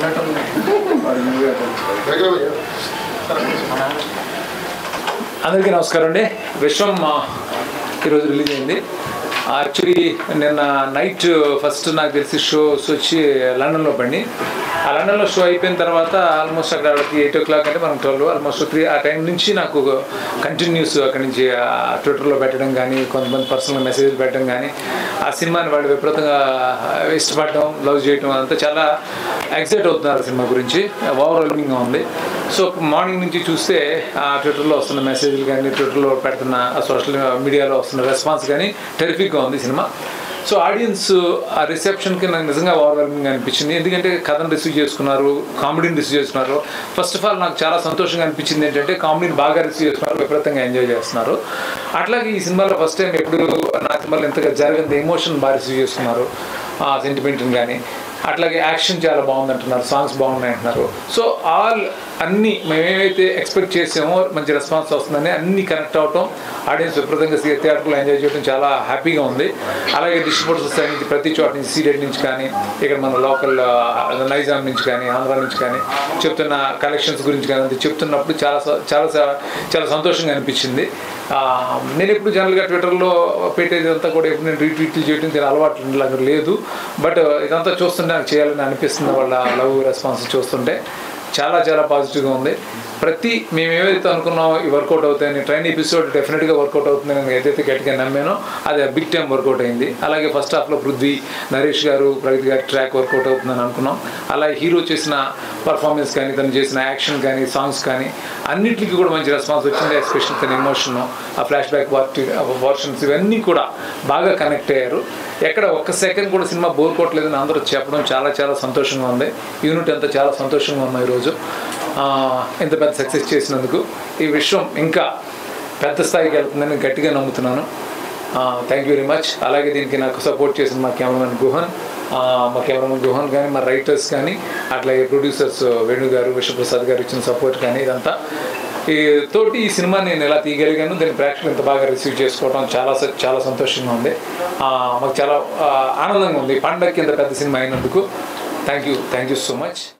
అందరికీ నమస్కారం అండి విశ్వం ఆ, ఈరోజు రిలీజ్ అయింది యాక్చువల్లీ నిన్న నైట్ ఫస్ట్ నాకు తెలిసి షోస్ వచ్చి లండన్లో పడి ఆ లండన్లో షో అయిపోయిన తర్వాత ఆల్మోస్ట్ అక్కడ వాళ్ళకి ఎయిట్ ఓ క్లాక్ అంటే మనం ట్వెల్వ్ ఆల్మోస్ట్ త్రీ ఆ టైం నుంచి నాకు కంటిన్యూస్ అక్కడి నుంచి ఆ ట్విట్టర్లో పెట్టడం కానీ కొంతమంది పర్సనల్ మెసేజ్లు పెట్టడం కానీ ఆ సినిమాని వాళ్ళు విపరీతంగా ఇష్టపడడం లవ్ చేయడం అంతా చాలా ఎక్సైట్ అవుతున్నారు ఆ సినిమా గురించి ఓవరాల్మింగ్గా ఉంది సో మార్నింగ్ నుంచి చూస్తే ఆ ట్విట్టర్లో వస్తున్న మెసేజ్లు కానీ ట్విట్టర్లో పెడుతున్న ఆ సోషల్ మీడియాలో వస్తున్న రెస్పాన్స్ కానీ టెరిఫిక్గా ఉంది సినిమా సో ఆడియన్స్ ఆ రిసెప్షన్కి నాకు నిజంగా ఓవర్వెల్మింగ్ అనిపించింది ఎందుకంటే కథను రిసీవ్ చేసుకున్నారు కామెడీని రిసీవ్ చేసుకున్నారు ఫస్ట్ ఆఫ్ ఆల్ నాకు చాలా సంతోషంగా అనిపించింది ఏంటంటే కామెడీని బాగా రిసీవ్ చేసుకున్నారు విపరీతంగా ఎంజాయ్ చేస్తున్నారు అట్లాగే ఈ సినిమాలో ఫస్ట్ టైం ఎప్పుడు నా సినిమాలో ఎంతగా జరిగింది ఎమోషన్ బాగా రిసీవ్ చేసుకున్నారు ఆ సెంటిమెంట్ని కానీ అట్లాగే యాక్షన్ చాలా బాగుంది అంటున్నారు సాంగ్స్ బాగున్నాయి అంటున్నారు సో ఆల్ అన్ని మేమేమైతే ఎక్స్పెక్ట్ చేసామో మంచి రెస్పాన్స్ వస్తుందని అన్ని కనెక్ట్ అవటం ఆడియన్స్ విపరీతంగా థియేటర్లో ఎంజాయ్ చేయడం చాలా హ్యాపీగా ఉంది అలాగే డిస్ట్రిబ్యూటర్స్ సైడ్ నుంచి ప్రతి చోట నుంచి సీడెడ్ నుంచి కానీ ఇక్కడ మన లోకల్ నైజాం నుంచి కానీ ఆంధ్ర నుంచి కానీ చెప్తున్న కలెక్షన్స్ గురించి కానీ అది చెప్తున్నప్పుడు చాలా స- చాలా స- చాలా సంతోషంగా అనిపించింది ఆ, నేను ఎప్పుడు జనరల్గా ట్విట్టర్లో పెట్టేది అంతా కూడా ఎప్పుడు నేను రీట్వీట్లు చేయడం దీని అలవాటు లాగా లేదు బట్ ఇదంతా చూస్తుంటే నాకు చేయాలని అనిపిస్తుంది వాళ్ళ లవ్ రెస్పాన్స్ చూస్తుంటే చాలా చాలా పాజిటివ్గా ఉంది ప్రతి మేము ఏవైతే అనుకున్నామో ఈ వర్కౌట్ అవుతాయని ట్రైన్ ఎపిసోడ్ డెఫినెట్గా వర్కౌట్ అవుతుందని నేను ఏదైతే గట్టిగా నమ్మానో అది బిగ్ టైం వర్కౌట్ అయింది అలాగే ఫస్ట్ హాఫ్లో పృథ్వీ నరేష్ గారు ప్రగతి గారి ట్రాక్ వర్కౌట్ అవుతుందని అనుకున్నాం అలాగే హీరో చేసిన పర్ఫార్మెన్స్ కానీ తను చేసిన యాక్షన్ కానీ సాంగ్స్ కానీ అన్నిటికీ కూడా మంచి రెస్పాన్స్ వచ్చింది ఎస్పెషల్ తన ఎమోషన్ ఆ ఫ్లాష్ బ్యాక్ పార్టీ వర్షన్స్ ఇవన్నీ కూడా బాగా కనెక్ట్ అయ్యారు ఎక్కడ ఒక్క సెకండ్ కూడా సినిమా బోర్ కొట్టలేదని అందరూ చెప్పడం చాలా చాలా సంతోషంగా ఉంది యూనిట్ అంతా చాలా సంతోషంగా ఉంది ఈరోజు ఆ, ఇంత పెద్ద సక్సెస్ చేసినందుకు ఈ విషయం ఇంకా పెద్ద స్థాయికి వెళ్తుందని నేను గట్టిగా నమ్ముతున్నాను థ్యాంక్ యూ వెరీ మచ్ అలాగే దీనికి నాకు సపోర్ట్ చేసిన మా కెమెరామెన్ గుహన్ ఆ, మా కెమెరామెన్ గుహన్ కానీ మా రైటర్స్ కానీ అట్లాగే ప్రొడ్యూసర్స్ వేణు గారు విశ్వప్రసాద్ గారు ఇచ్చిన సపోర్ట్ కానీ ఇదంతా ఈ తోటి ఈ సినిమా నేను ఎలా తీయగలిగాను దీని ప్రేక్షకులు ఇంత బాగా రిసీవ్ చేసుకోవడం చాలా స- చాలా సంతోషంగా ఉంది ఆ, మాకు చాలా ఆ, ఆనందంగా ఉంది పండగ కింద పెద్ద సినిమా అయినందుకు thank you thank you so much